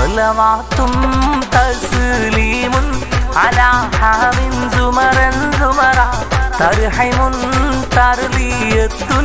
സ്വലവാത്തും തസ്ലീമുൻ അലാ ഹാമിൻ സുമറൻ സുമറ തർഹൈമുൻ തർലിയത്തുൻ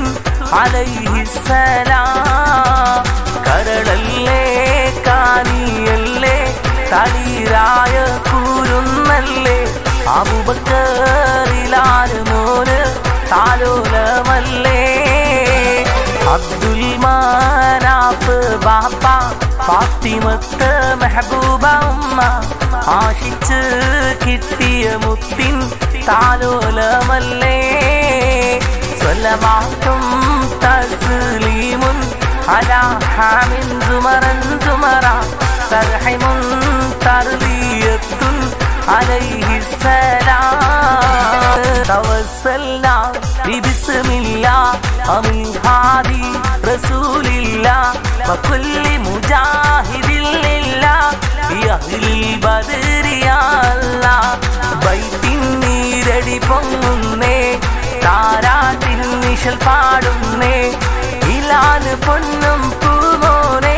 അലൈഹിസ്സലാം കരളല്ലേ കാനിയല്ലേ തളിരായ കൂരുന്നല്ലേ അബുബക്കറിലാല് മോന് താലോലമല്ലേ അബ്ദുൽ മാനാഫ് ബാപ്പ ഫാത്തിമത്ത് മെഹബൂബ ഉമ്മ ആശിച്ച് കിട്ടിയ മുത്തിൻ താലോലമല്ലേ സ്വലമാറ്റും തസ്ലീമുൻ അലാ ഹാമിൻ സുമറൻ സുമറ തർഹിമുൻ തർലിയത്തുൻ عليه السلام توسلنا ببسم الله ومن هادي رسول الله وكل مجاهد لله بأهل البدر يا الله ബൈത്തിൻ നീരടി പൊങ്ങുന്നേ താരാട്ടിൻ നിശൽ പാടുന്നേ ഇലാന് പൊന്നും പൂമോനെ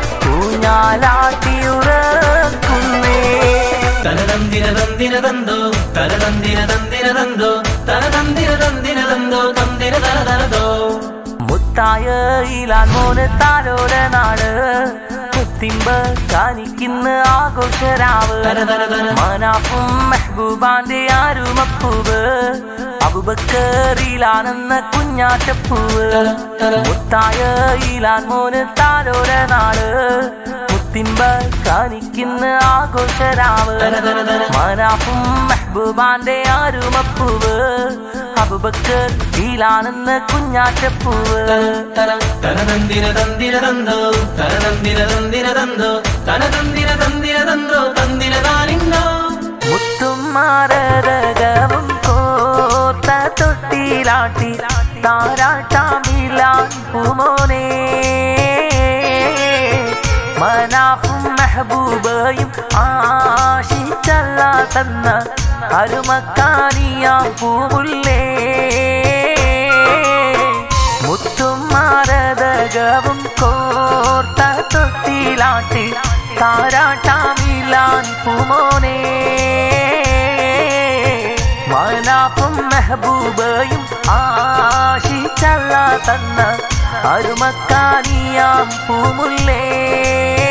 ൂഞ്ഞാലാട്ടിയുറക്കുന്നേ തനതന്തിന തന്തിന തന്തോ തനതന്തിന തന്തിന തന്തോ തനതന്തിന തന്തിന തന്തോ തന്തിന തനതനതോ മുത്തായ ഇലാൻ മോന് താരോര നാട് മുത്തിമ്പ കാണിക്കുന്ന ആഘോഷരാവ് തനതനതന മനാഫും മെഹബൂബാന്റെ ആരുമപ്പൂവ് അബുബക്കറിലാണെന്ന കുഞ്ഞാറ്റപ്പൂവ് മുത്തായ ഇലാൻ മോന് താരോര നാട് മുത്തിമ്പ കാണിക്കുന്ന ആഘോഷരാവ് മനാഫും മെഹബൂബാന്റെ ആരുമപ്പൂവ് അബുബക്കർ ഈലാണെന്ന കുഞ്ഞാറ്റപ്പൂവ് തനതന്തിന തന്തിന തന്തോ തനതന്തിന തന്തിന തന്തോ തനതന്തിന തന്തിന തന്തോ തന്തിന താലിംഗോ മുത്തും മാരകവും കോത്ത തൊട്ടിലാട്ടി താരാട്ടാമിലാൻ പൂമോനെ മനാഫും മെഹബൂബയും ആശിച്ചല്ല തന്ന അരുമക്കാനിയാം പൂമുല്ലേ മുത്തും മാരതകവും കോർത്ത തൊട്ടിലാട്ടി താരാട്ടാമിലാൻ പൂമോനെ മനാഫും മെഹബൂബയും ആശിച്ചല്ല തന്ന അരുമക്കാനിയാം പൂമുല്ലേ